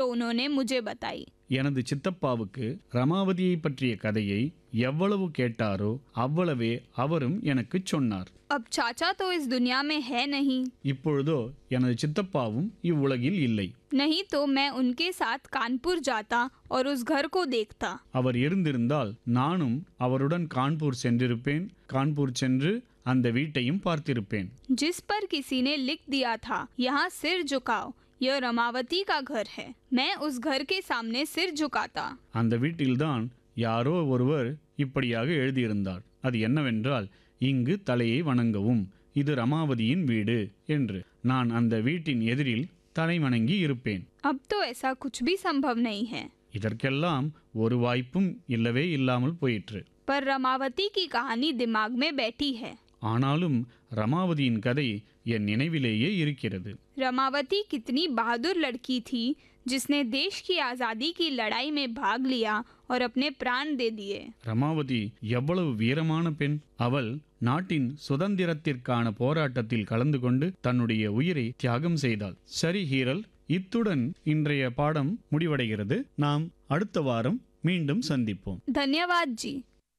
उन्होंने मुझे बताई எனது சித்தப்பாவுக்கு ரமாவதியை பற்றிய கதையை எவ்வளவு கேட்டாரோ அவ்வளவே அவரும் எனக்குச் சொன்னார் अब चाचा तो इस दुनिया में है नहीं இப்பொழுதோ எனது சித்தப்பாவும் இவ்வுலகில் இல்லை नहीं तो मैं उनके साथ कानपुर जाता और उस घर को देखता அவர் இருந்திருந்தால் நானும் அவருடன் கான்பூர் சென்றிருப்பேன் கான்பூர் சென்று அந்த வீட்டையும் பார்த்திருப்பேன் जिस पर किसी ने लिख दिया था यहाँ सिर झुकाओ यह रमावती का घर है मैं उस घर के सामने सिर झुकाता அந்த வீட்டில்தான் யாரோ ஒருவர் இப்படியாக எழுதியிருந்தார் அது என்னவென்றால் இங்கு தலையை வணங்கவும் இது ரமாவதியின் வீடு என்று நான் அந்த வீட்டின் எதிரில் தலை வணங்கி இருப்பேன் अब तो ऐसा कुछ भी संभव नहीं है இதற்கெல்லாம் ஒரு வாய்ப்பும் இல்லவே இல்லாமல் போயிற்று पर रमावती की कहानी दिमाग में बैठी है ஆனாலும் ரமாவதியின் கதை என் நினைவிலேயே இருக்கிறது रमावती कितनी बहादुर लड़की थी जिसने देश की आज़ादी की लड़ाई में भाग लिया और अपने प्राण दे दिए ரமாவதி எவ்வளவு வீரமான பெண் அவள் நாட்டின் சுதந்திரத்திற்கான போராட்டத்தில் கலந்து கொண்டு தன்னுடைய உயிரை தியாகம் செய்தாள் சரி ஹீரல் இத்துடன் இன்றைய பாடம் முடிவடைகிறது நாம் அடுத்த வாரம் மீண்டும் சந்திப்போம் धन्यवाद जी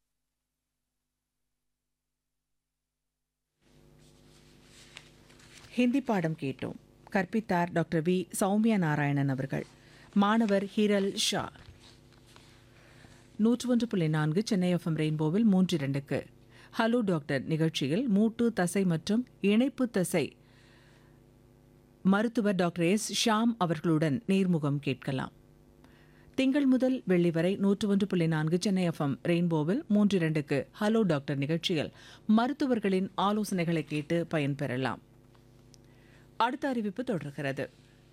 ஹிந்தி பாடம் கேட்டோம் கற்பித்தார் டாக்டர் வி சௌமியா நாராயணன் அவர்கள் மாணவர் ஹிரல் ஷா நூற்று ஒன்று புள்ளி நான்கு சென்னை எஃப்எம் ரெயின்போவில் மூன்று இரண்டுக்கு ஹலோ டாக்டர் நிகழ்ச்சியில் மூட்டு தசை மற்றும் இணைப்பு தசை மருத்துவர் டாக்டர் எஸ் ஷாம் அவர்களுடன் நேர்முகம் கேட்கலாம் திங்கள் முதல் வெள்ளி வரை நூற்று ஒன்று புள்ளி நான்கு சென்னை எஃப்எம் ரெயின்போவில் மூன்று இரண்டுக்கு ஹலோ டாக்டர் நிகழ்ச்சியில் மருத்துவர்களின் ஆலோசனைகளை கேட்டு பயன்பெறலாம் அடுத்த அறிவிப்பு தொடர்கிறது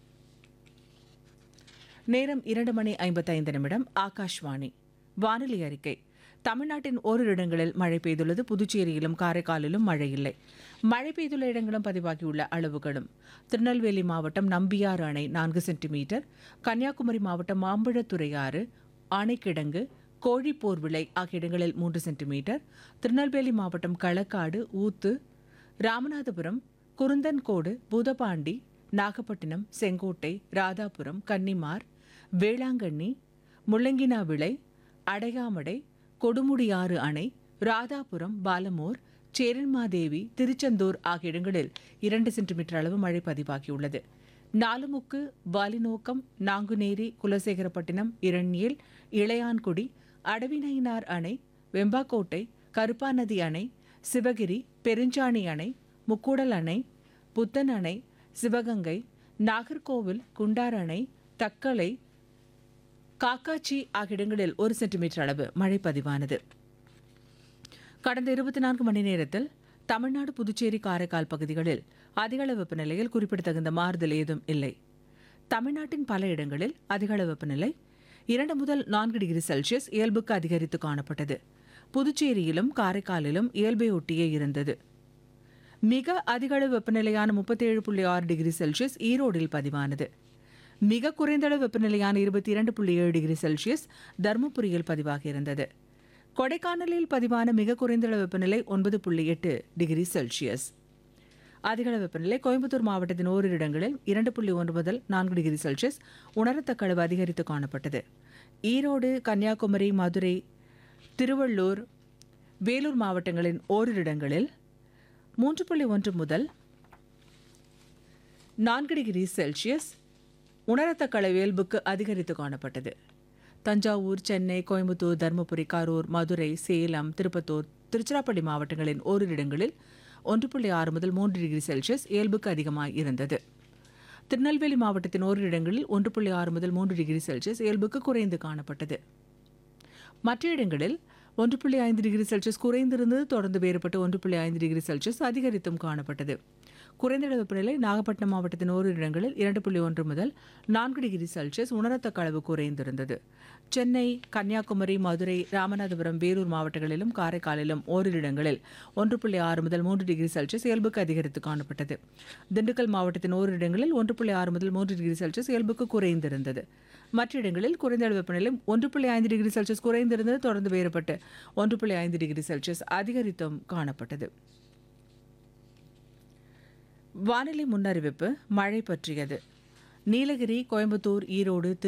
நேரம் இரண்டு மணி ஐம்பத்தைந்து நிமிடம் ஆகாஷ்வாணி வானிலை அறிக்கை தமிழ்நாட்டின் ஓரிரு இடங்களில் மழை பெய்துள்ளது புதுச்சேரியிலும் காரைக்காலிலும் மழை இல்லை மழை பெய்துள்ள இடங்களும் பதிவாகியுள்ள அளவுகளும் திருநெல்வேலி மாவட்டம் நம்பியாறு அணை நான்கு சென்டிமீட்டர் கன்னியாகுமரி மாவட்டம் மாம்பழத்துறை ஆறு ஆணைக்கிடங்கு கோழிப்போர் விளை ஆகிய இடங்களில் மூன்று சென்டிமீட்டர் திருநெல்வேலி மாவட்டம் களக்காடு ஊத்து ராமநாதபுரம் குருந்தன்கோடு பூதபாண்டி நாகப்பட்டினம் செங்கோட்டை ராதாபுரம் கன்னிமார் வேளாங்கண்ணி முள்ளங்கினா விளை அடையாமடை கொடுமுடியாறு அணை ராதாபுரம் பாலமோர் சேரன்மாதேவி திருச்செந்தூர் ஆகிய இடங்களில் இரண்டு சென்டிமீட்டர் அளவு மழை பதிவாகியுள்ளது நாலுமுக்கு வாலிநோக்கம் நாங்குநேரி குலசேகரப்பட்டினம் இரண்யேல் இளையான்குடி அடவிநயினார் அணை வெம்பாக்கோட்டை கருப்பாநதி அணை சிவகிரி பெருஞ்சாணி அணை முக்கூடல் அணை புத்தன் அணை சிவகங்கை நாகர்கோவில் குண்டார் அணை தக்கலை காக்காச்சி ஆகிய இடங்களில் ஒரு சென்டிமீட்டர் அளவு மழை பதிவானது கடந்த இருபத்தி நான்கு மணி நேரத்தில் தமிழ்நாடு புதுச்சேரி காரைக்கால் பகுதிகளில் அதிகளவு வெப்பநிலையில் குறிப்பிடத்தகுந்த மாறுதல் ஏதும் இல்லை தமிழ்நாட்டின் பல இடங்களில் அதிகளவு வெப்பநிலை இரண்டு முதல் நான்கு டிகிரி செல்சியஸ் இயல்புக்கு அதிகரித்து காணப்பட்டது புதுச்சேரியிலும் காரைக்காலிலும் இயல்பை ஒட்டியே இருந்தது மிக அதிகளவு வெப்பநிலையான முப்பத்தேழு புள்ளி ஆறு டிகிரி செல்சியஸ் ஈரோடில் பதிவானது மிக குறைந்த அளவு வெப்பநிலையான இருபத்தி இரண்டு புள்ளி ஏழு டிகிரி செல்சியஸ் தருமபுரியில் பதிவாகியிருந்தது கொடைக்கானலில் பதிவான மிக குறைந்த அளவு வெப்பநிலை ஒன்பது புள்ளி எட்டு டிகிரி செல்சியஸ் அதிகளவு வெப்பநிலை கோயம்புத்தூர் மாவட்டத்தின் ஓரிரு இடங்களில் இரண்டு புள்ளி ஒன்று முதல் நான்கு டிகிரி செல்சியஸ் உணரத்தக்க அளவு அதிகரித்து காணப்பட்டது ஈரோடு கன்னியாகுமரி மதுரை திருவள்ளூர் வேலூர் மாவட்டங்களின் ஓரிரு இடங்களில் மூன்று புள்ளி ஒன்று முதல் நான்கு டிகிரி செல்சியஸ் உணரத்தக்க அளவு இயல்புக்கு அதிகரித்து காணப்பட்டது தஞ்சாவூர் சென்னை கோயம்புத்தூர் தருமபுரி கரூர் மதுரை சேலம் திருப்பத்தூர் திருச்சிராப்பள்ளி மாவட்டங்களின் ஓரிரு இடங்களில் ஒன்று புள்ளி ஆறு முதல் மூன்று டிகிரி செல்சியஸ் இயல்புக்கு அதிகமாக இருந்தது திருநெல்வேலி மாவட்டத்தின் ஓரிரு இடங்களில் ஒன்று புள்ளி ஆறு முதல் மூன்று டிகிரி செல்சியஸ் இயல்புக்கு குறைந்து காணப்பட்டது மற்ற இடங்களில் ஒன்று புள்ளி ஐந்து டிகிரி செல்சியஸ் குறைந்திருந்தது தொடர்ந்து வேறுபட்டு ஒன்று புள்ளி ஐந்து டிகிரி செல்சியஸ் அதிகரித்தும் காணப்பட்டது குறைந்த அளவு வெப்பநிலை நாகப்பட்டினம் மாவட்டத்தின் ஓரிரு இடங்களில் இரண்டு புள்ளி ஒன்று முதல் நான்கு டிகிரி செல்சியஸ் உணரத்தக்க அளவு குறைந்திருந்தது சென்னை கன்னியாகுமரி மதுரை ராமநாதபுரம் வேலூர் மாவட்டங்களிலும் காரைக்காலிலும் ஓரிரு இடங்களில் ஒன்று புள்ளி ஆறு முதல் மூன்று டிகிரி செல்சியஸ் இயல்புக்கு அதிகரித்து காணப்பட்டது திண்டுக்கல் மாவட்டத்தின் ஓரிரு இடங்களில் ஒன்று புள்ளி ஆறு முதல் மூன்று டிகிரி செல்சியஸ் இயல்புக்கு குறைந்திருந்தது மற்ற இடங்களில் குறைந்த அளவு வெப்பநிலை ஒன்று புள்ளி ஐந்து டிகிரி செல்சியஸ் குறைந்திருந்தது தொடர்ந்து வேறுபட்டு ஒன்று புள்ளி ஐந்து டிகிரி செல்சியஸ் அதிகரித்தும் காணப்பட்டது வானிலை முன்னறிவிப்பு மழை பற்றியது நீலகிரி கோயம்புத்தூர் ஈரோடு